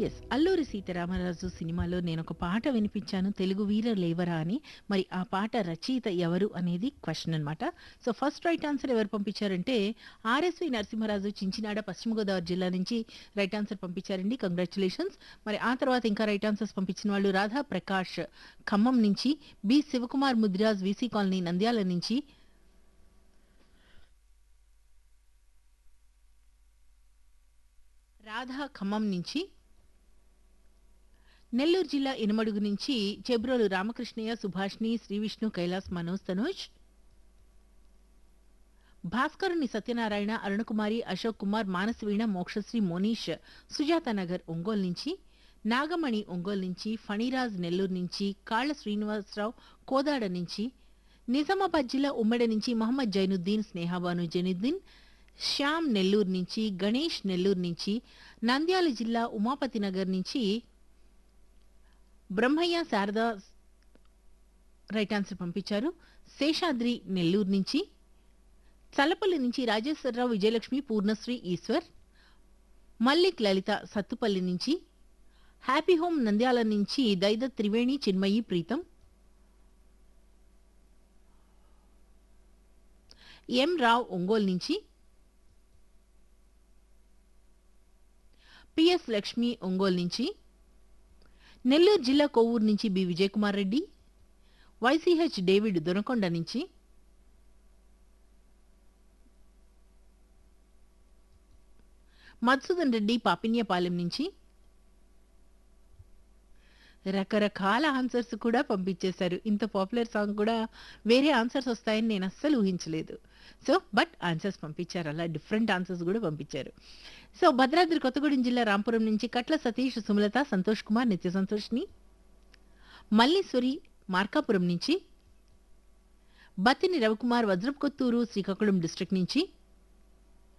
yes Alluri Sitaramaraju సినిమాలో నేను ఒక పాట వినిపించాను తెలుగు వీర లేవరా అని మరి ఆ పాట రచయిత ఎవరు అనేది క్వశ్చన్ అన్నమాట సో ఫస్ట్ రైట్ ఆన్సర్ ఎవరు పంపించారంటే ఆర్ఎస్వి నరసింహరాజు చించినాడ పశ్చిమ గోదావరి జిల్లా నుంచి రైట్ ఆన్సర్ పంపించారండి కంగ్రాచులేషన్స్ మరి ఆ తర్వాత ఇంకా రైట్ ఆన్సర్స్ పంపించిన వాళ్ళు రాధా ప్రకాష్ ఖమ్మం నుంచి B Shivakumar Mudiraj VC colony Nandyal నుంచి రాధా ఖమ్మం నుంచి నెల్లూరు జిల్లా ఇనుమడుగు నుంచి చెబ్రోలు రామకృష్ణయ్య సుభాష్ని శ్రీవిష్ణు కైలాస్ మనోజ్ తనోజ్ భాస్కరుని సత్యనారాయణ అరుణకుమారి అశోక్ కుమార్ మానసవీణ మోక్షశ్రీ మోనీష్ సుజాత నగర్ ఒంగోలు నుంచి నాగమణి ఒంగోలు నుంచి ఫణిరాజ్ నెల్లూరు నుంచి కాళ్ల శ్రీనివాసరావు కోదాడ నుంచి నిజామాబాద్ జిల్లా ఉమ్మడి నుంచి మహమ్మద్ జైనుద్దీన్ స్నేహాబాను జైనుద్దీన్ శ్యామ్ నెల్లూరు నుంచి గణేష్ నెల్లూరు నుంచి నంద్యాల జిల్లా ఉమాపతి నగర్ నుంచి బ్రహ్మయ్య శారద రైట్ ఆన్సర్ పంపించారు శేషాద్రి నెల్లూరు నుంచి చల్లపల్లి నుంచి రాజేశ్వరరావు విజయలక్ష్మి పూర్ణశ్రీ ఈశ్వర్ మల్లిక్ లలిత సత్తుపల్లి నుంచి హ్యాపీ హోమ్ నంద్యాల నుంచి దైద త్రివేణి చిన్మయి ప్రీతం ఎం రావ్ ఒంగోలు నుంచి పిఎస్ లక్ష్మి ఒంగోలు నుంచి నెల్లూరు జిల్లా కొవ్వూరు నుంచి B Vijayakumar Reddy YCH David Donakonda నుంచి మధుసూదన్ రెడ్డి పాపిన్యపాలెం నుంచి రకరకాల ఆన్సర్స్ కూడా పంపించేశారు ఇంత పాపులర్ సాంగ్ కూడా వేరే ఆన్సర్స్ వస్తాయని నేను అస్సలు ఊహించలేదు సో బట్ ఆన్సర్స్ పంపించారు అలా డిఫరెంట్ ఆన్సర్స్ కూడా పంపించారు సో భద్రాద్రి కొత్తగూడెం జిల్లా రాంపురం నుంచి కట్ల సతీష్ సుమలత సంతోష్ కుమార్ నిత్య సంతోష్ని మల్లీశ్వరి మార్కాపురం నుంచి బత్తిని రవికుమార్ వజ్రపుకొత్తూరు శ్రీకాకుళం డిస్ట్రిక్ట్ నుంచి